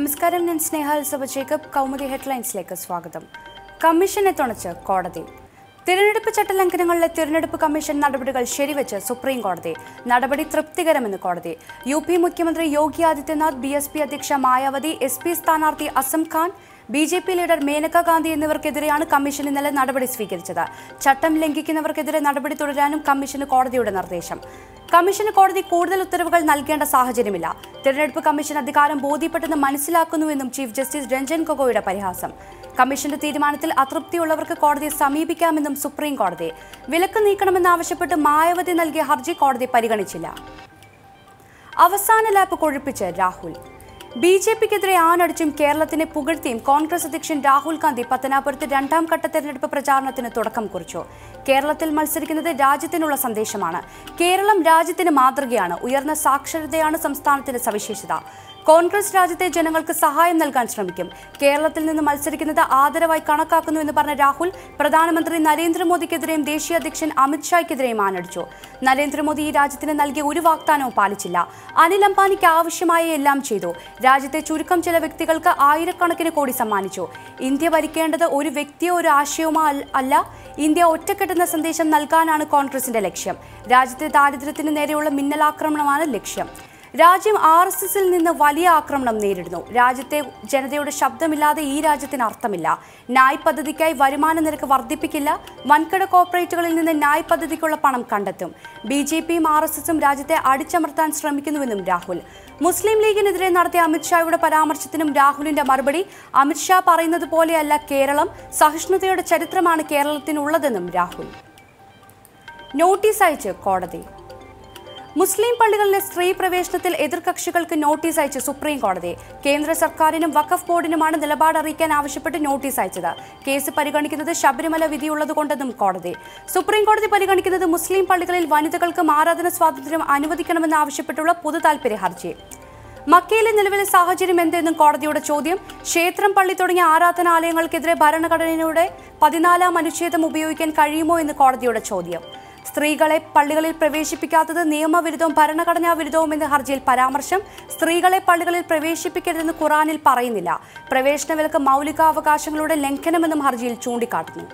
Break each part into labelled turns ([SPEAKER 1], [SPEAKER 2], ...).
[SPEAKER 1] നമസ്കാരം ഞാൻ സ്നേഹ എൽസബ ജേക്കബ് കൗമുദി ഹെഡ്ലൈൻസിലേക്ക് സ്വാഗതം കമ്മീഷനെ തുണച്ച് കോടതി തിരഞ്ഞെടുപ്പ് ചട്ടലംഘനങ്ങളിലെ തിരഞ്ഞെടുപ്പ് കമ്മീഷൻ നടപടികൾ ശരിവെച്ച് സുപ്രീം കോടതി നടപടി തൃപ്തികരമെന്ന് കോടതി യു പി മുഖ്യമന്ത്രി Yogi Adityanath B S P അധ്യക്ഷ മായാവതി എസ് പി സ്ഥാനാർത്ഥി Azam Khan B J P leader Maneka Gandhi എന്നിവർക്കെതിരെയാണ് കമ്മീഷൻ ഇന്നലെ നടപടി സ്വീകരിച്ചത് ചട്ടം ലംഘിക്കുന്നവർക്കെതിരെ നടപടി തുടരാനും കമ്മീഷന് കോടതിയുടെ നിർദ്ദേശം കമ്മീഷന് കോടതി കൂടുതൽ ഉത്തരവുകൾ നൽകേണ്ട സാഹചര്യമില്ല തിരഞ്ഞെടുപ്പ് കമ്മീഷൻ അധികാരം ബോധ്യപ്പെട്ടെന്ന് മനസ്സിലാക്കുന്നുവെന്നും ചീഫ് ജസ്റ്റിസ് രഞ്ജൻ ഗൊഗോയുടെ പരിഹാസം കമ്മീഷന്റെ തീരുമാനത്തിൽ അതൃപ്തിയുള്ളവർക്ക് കോടതിയെ സമീപിക്കാമെന്നും സുപ്രീം കോടതി വിലക്ക് നീക്കണമെന്നാവശ്യപ്പെട്ട് മായാവതി നൽകിയ ഹർജി കോടതി പരിഗണിച്ചില്ല അവസാന ലാപ്പ് കൊഴുപ്പിച്ച് രാഹുൽ ബി ജെ പിക്കെതിരെ ആണടിച്ചും കേരളത്തിനെ പുകഴ്ത്തിയും കോൺഗ്രസ് അധ്യക്ഷൻ രാഹുൽ ഗാന്ധി പത്തനാപുരത്ത് രണ്ടാം ഘട്ട തെരഞ്ഞെടുപ്പ് പ്രചാരണത്തിന് തുടക്കം കുറിച്ചു കേരളത്തിൽ മത്സരിക്കുന്നത് രാജ്യത്തിനുള്ള സന്ദേശമാണ് കേരളം രാജ്യത്തിന് മാതൃകയാണ് ഉയർന്ന സാക്ഷരതയാണ് സംസ്ഥാനത്തിന്റെ സവിശേഷത കോൺഗ്രസ് രാജ്യത്തെ ജനങ്ങൾക്ക് സഹായം നൽകാൻ ശ്രമിക്കും കേരളത്തിൽ നിന്ന് മത്സരിക്കുന്നത് ആദരവായി കണക്കാക്കുന്നു എന്ന് പറഞ്ഞ രാഹുൽ പ്രധാനമന്ത്രി നരേന്ദ്രമോദിക്കെതിരെയും ദേശീയ അധ്യക്ഷൻ അമിത്ഷായ്ക്കെതിരെയും ആണടിച്ചു നരേന്ദ്രമോദി ഈ രാജ്യത്തിന് നൽകിയ ഒരു വാഗ്ദാനവും പാലിച്ചില്ല അനിൽ അംബാനിക്ക് ആവശ്യമായ എല്ലാം ചെയ്തു രാജ്യത്തെ ചുരുക്കം ചില വ്യക്തികൾക്ക് ആയിരക്കണക്കിന് കോടി സമ്മാനിച്ചു ഇന്ത്യ ഭരിക്കേണ്ടത് ഒരു വ്യക്തിയോ ഒരു ആശയവുമോ അൽ- അല്ല ഇന്ത്യ ഒറ്റക്കെട്ടുന്ന സന്ദേശം നൽകാനാണ് കോൺഗ്രസിന്റെ ലക്ഷ്യം രാജ്യത്തെ ദാരിദ്ര്യത്തിന് നേരെയുള്ള മിന്നലാക്രമണമാണ് ലക്ഷ്യം രാജ്യം ആർ എസ് എസിൽ നിന്ന് വലിയ ആക്രമണം നേരിടുന്നു രാജ്യത്തെ ജനതയുടെ ശബ്ദമില്ലാതെ ഈ രാജ്യത്തിന് അർത്ഥമില്ല നായ് പദ്ധതിക്കായി വരുമാന നിരക്ക് വർദ്ധിപ്പിക്കില്ല വൻകിട കോർപ്പറേറ്റുകളിൽ നിന്ന് നായ് പദ്ധതിക്കുള്ള പണം കണ്ടെത്തും ബി ജെ പിയും ആർ എസ് എസും രാജ്യത്തെ അടിച്ചമർത്താൻ ശ്രമിക്കുന്നുവെന്നും രാഹുൽ മുസ്ലിം ലീഗിനെതിരെ നടത്തിയ അമിത്ഷായുടെ പരാമർശത്തിനും രാഹുലിന്റെ മറുപടി അമിത്ഷാ പറയുന്നത് പോലെയല്ല കേരളം സഹിഷ്ണുതയുടെ ചരിത്രമാണ് കേരളത്തിനുള്ളതെന്നും രാഹുൽ നോട്ടീസ് അയച്ച് കോടതി മുസ്ലിം പള്ളികളിലെ സ്ത്രീ പ്രവേശനത്തിൽ എതിർകക്ഷികൾക്ക് നോട്ടീസ് അയച്ച് സുപ്രീം കോടതി കേന്ദ്ര സർക്കാരിനും വഖഫ് ബോർഡിനുമാണ് നിലപാട് അറിയിക്കാൻ ആവശ്യപ്പെട്ട് നോട്ടീസ് അയച്ചത് കേസ് പരിഗണിക്കുന്നത് ശബരിമല വിധിയുള്ളതുകൊണ്ടെന്നും കോടതി സുപ്രീം കോടതി പരിഗണിക്കുന്നത് മുസ്ലിം പള്ളികളിൽ വനിതകൾക്ക് ആരാധന സ്വാതന്ത്ര്യം അനുവദിക്കണമെന്ന് ആവശ്യപ്പെട്ടുള്ള പൊതു താൽപര്യ ഹർജി മക്കയിലെ നിലവിലെ സാഹചര്യം എന്തെന്നും കോടതിയുടെ ചോദ്യം ക്ഷേത്രം പള്ളി തുടങ്ങിയ ആരാധനാലയങ്ങൾക്കെതിരെ ഭരണഘടനയുടെ പതിനാലാം അനുച്ഛേദം ഉപയോഗിക്കാൻ കഴിയുമോ എന്ന് കോടതിയുടെ ചോദ്യം സ്ത്രീകളെ പള്ളികളിൽ പ്രവേശിപ്പിക്കാത്തത് നിയമവിരുദ്ധവും ഭരണഘടനാ വിരുദ്ധവും എന്ന ഹർജിയിൽ പരാമർശം സ്ത്രീകളെ പള്ളികളിൽ പ്രവേശിപ്പിക്കരുതെന്ന് ഖുറാനിൽ പറയുന്നില്ല പ്രവേശന വിലക്ക് മൗലികാവകാശങ്ങളുടെ ലംഘനമെന്നും ഹർജിയിൽ ചൂണ്ടിക്കാട്ടുന്നു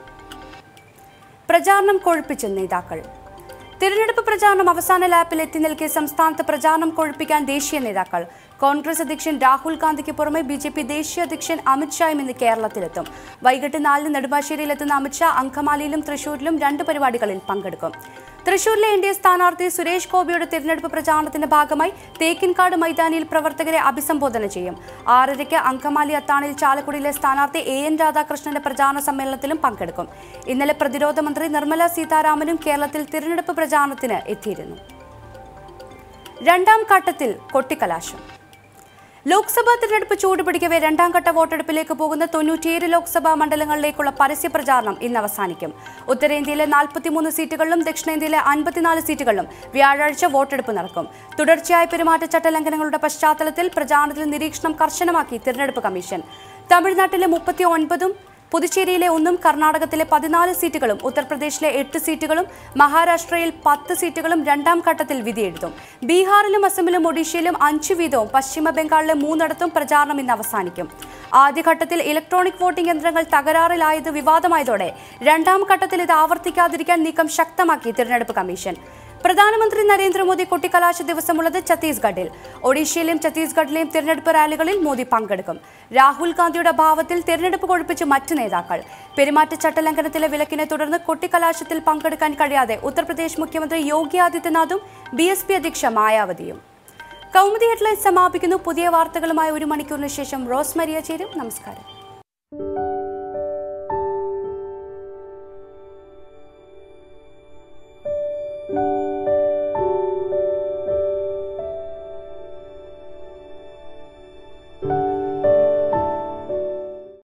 [SPEAKER 1] പ്രചാരണം കൊഴുപ്പിച്ച നേതാക്കൾ തിരഞ്ഞെടുപ്പ് പ്രചാരണം അവസാന ലാപ്പിൽ എത്തി നിൽക്കെ സംസ്ഥാനത്ത് പ്രചാരണം കൊഴുപ്പിക്കാൻ ദേശീയ നേതാക്കൾ കോൺഗ്രസ് അധ്യക്ഷൻ രാഹുൽ ഗാന്ധിക്ക് പുറമെ ബി ജെ പി ദേശീയ അധ്യക്ഷൻ അമിത്ഷായും ഇന്ന് കേരളത്തിലെത്തും വൈകിട്ട് നാലിന് നെടുമ്പാശ്ശേരിയിലെത്തുന്ന അമിത്ഷാ അങ്കമാലിയിലും തൃശൂരിലും രണ്ട് പരിപാടികളിൽ പങ്കെടുക്കും തൃശൂരിലെ എൻ ഡി എ സ്ഥാനാർത്ഥി സുരേഷ് ഗോപിയുടെ തിരഞ്ഞെടുപ്പ് പ്രചാരണത്തിന്റെ ഭാഗമായി തേക്കിൻകാട് മൈതാനിയിൽ പ്രവർത്തകരെ അഭിസംബോധന ചെയ്യും ആറരയ്ക്ക് അങ്കമാലി അത്താണിൽ ചാലക്കുടിയിലെ സ്ഥാനാർത്ഥി എ എൻ രാധാകൃഷ്ണന്റെ പ്രചാരണ സമ്മേളനത്തിലും പങ്കെടുക്കും ഇന്നലെ പ്രതിരോധ മന്ത്രി നിർമ്മല സീതാരാമനും കേരളത്തിൽ തിരഞ്ഞെടുപ്പ് പ്രചാരണത്തിന് എത്തിയിരുന്നു രണ്ടാം ഘട്ടത്തിൽ കൊട്ടിക്കലാശം ലോക്സഭാ തിരഞ്ഞെടുപ്പ് ചൂടുപിടിക്കവെ രണ്ടാം ഘട്ട വോട്ടെടുപ്പിലേക്ക് പോകുന്ന തൊണ്ണൂറ്റിയേഴ് ലോക്സഭാ മണ്ഡലങ്ങളിലേക്കുള്ള പരസ്യ പ്രചാരണം ഇന്ന് അവസാനിക്കും ഉത്തരേന്ത്യയിലെ നാൽപ്പത്തിമൂന്ന് സീറ്റുകളിലും ദക്ഷിണേന്ത്യയിലെ അൻപത്തിനാല് സീറ്റുകളിലും വ്യാഴാഴ്ച വോട്ടെടുപ്പ് നടക്കും തുടർച്ചയായ പെരുമാറ്റച്ചട്ട ലംഘനങ്ങളുടെ പശ്ചാത്തലത്തിൽ പ്രചാരണത്തിൽ നിരീക്ഷണം കർശനമാക്കി തിരഞ്ഞെടുപ്പ് കമ്മീഷൻ തമിഴ്നാട്ടിലെ മുപ്പത്തി ഒൻപതും പുതുച്ചേരിയിലെ ഒന്നും കർണാടകത്തിലെ പതിനാല് സീറ്റുകളും ഉത്തർപ്രദേശിലെ എട്ട് സീറ്റുകളും മഹാരാഷ്ട്രയിൽ പത്ത് സീറ്റുകളും രണ്ടാം ഘട്ടത്തിൽ വിധിയെഴുതും ബീഹാറിലും അസമിലും ഒഡീഷയിലും അഞ്ച് വീതവും പശ്ചിമ ബംഗാളിലെ മൂന്നിടത്തും പ്രചാരണം ഇന്ന് അവസാനിക്കും ആദ്യഘട്ടത്തിൽ ഇലക്ട്രോണിക് വോട്ടിംഗ് യന്ത്രങ്ങൾ തകരാറിലായത് വിവാദമായതോടെ രണ്ടാം ഘട്ടത്തിൽ ഇത് ആവർത്തിക്കാതിരിക്കാൻ നീക്കം ശക്തമാക്കി തിരഞ്ഞെടുപ്പ് കമ്മീഷൻ പ്രധാനമന്ത്രി നരേന്ദ്രമോദി കൊട്ടിക്കലാശ ദിവസമുള്ളത് ഛത്തീസ്ഗഡിൽ ഒഡീഷയിലെയും ഛത്തീസ്ഗഡിലെയും തിരഞ്ഞെടുപ്പ് റാലികളിൽ മോദി പങ്കെടുക്കും രാഹുൽ ഗാന്ധിയുടെ അഭാവത്തിൽ തിരഞ്ഞെടുപ്പ് കൊഴുപ്പിച്ച് മറ്റ് നേതാക്കൾ പെരുമാറ്റച്ചട്ട ലംഘനത്തിലെ വിലക്കിനെ തുടർന്ന് കൊട്ടിക്കലാശത്തിൽ പങ്കെടുക്കാൻ കഴിയാതെ ഉത്തർപ്രദേശ് മുഖ്യമന്ത്രി യോഗി ആദിത്യനാഥും ബി എസ് പി അധ്യക്ഷ മായാവതിയും കൗമുദി ഹെഡ്ലൈൻസ് സമാപിക്കുന്നു പുതിയ വാർത്തകളുമായി ഒരു മണിക്കൂറിന് ശേഷം റോസ് മരിയ ചേരും നമസ്കാരം